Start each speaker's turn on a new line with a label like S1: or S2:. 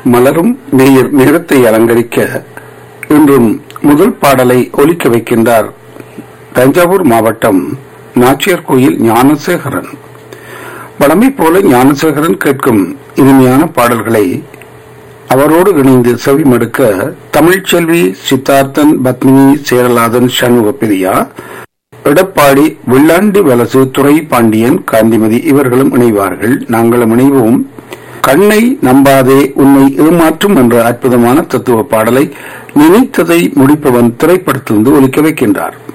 S1: மலரும் நேயர் நேரத்தை அலங்கரிக்க இன்றும் முதல் பாடலை ஒலிக்க வைக்கின்றார் தஞ்சாவூர் மாவட்டம் நாச்சியார் கோயில் ஞானசேகரன் வளமை போல ஞானசேகரன் கேட்கும் இனிமையான பாடல்களை அவரோடு இணைந்து செவிமடுக்க தமிழ்ச்செல்வி சித்தார்த்தன் பத்மினி சேரலாதன் சண்முகப்பிரியா எடப்பாடி வெள்ளாண்டி வலசு துறை பாண்டியன் காந்திமதி இவர்களும் இணைவார்கள் நாங்களும் இணைவோம் கண்ணை நம்பாதே உன்னை ஏமாற்றும் என்ற அற்புதமான தத்துவ பாடலை நினைத்ததை முடிப்பவன் திரைப்படத்திலிருந்து ஒலிக்க வைக்கின்றார்